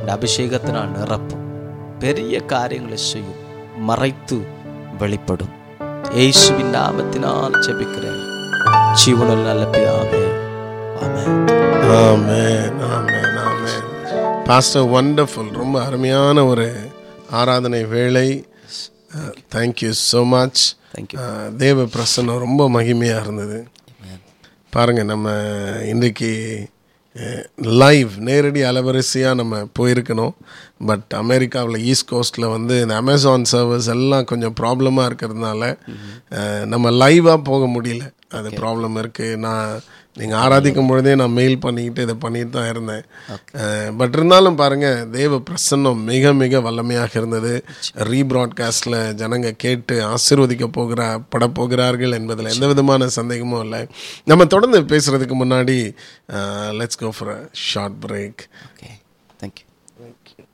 இந்த அபிஷேகத்தினால் நிரப்பும் பெரிய காரியங்களை செய்யும் மறைத்து வெளிப்படும் இயேசுவின் நாமத்தினால் ஜெபிக்கிறேன் ஜீவனில் நல்ல பிதாவே ஆமென் ஆமென் ஆமென் ஆமென் பாஸ்டர் வண்டர்ஃபுல் ரொம்ப அருமையான ஒரு ஆராதனை வேலை தேங்க்யூ ஸோ மச் Thank தேவ பிரசன்னம் ரொம்ப மகிமையாக இருந்தது பாருங்கள் நம்ம இன்றைக்கி லைவ் நேரடி அலைவரிசையாக நம்ம போயிருக்கணும் பட் அமெரிக்காவில் ஈஸ்ட் கோஸ்ட்டில் வந்து இந்த அமேசான் சர்வர்ஸ் எல்லாம் கொஞ்சம் ப்ராப்ளமாக இருக்கிறதுனால அஹ், நம்ம லைவாக போக முடியல அது ப்ராப்ளம் இருக்குது நான் நீங்கள் ஆராதிக்கும் பொழுதே நான் மெயில் பண்ணிக்கிட்டு இதை பண்ணிட்டு தான் இருந்தேன் பட் இருந்தாலும் பாருங்கள் தேவ பிரசன்னம் மிக மிக வல்லமையாக இருந்தது ரீப்ராட்காஸ்டில் ஜனங்க கேட்டு ஆசீர்வதிக்க போகிறா பட போகிறார்கள் என்பதில் எந்த விதமான சந்தேகமும் இல்லை நம்ம தொடர்ந்து பேசுகிறதுக்கு முன்னாடி let's go for a short break okay thank you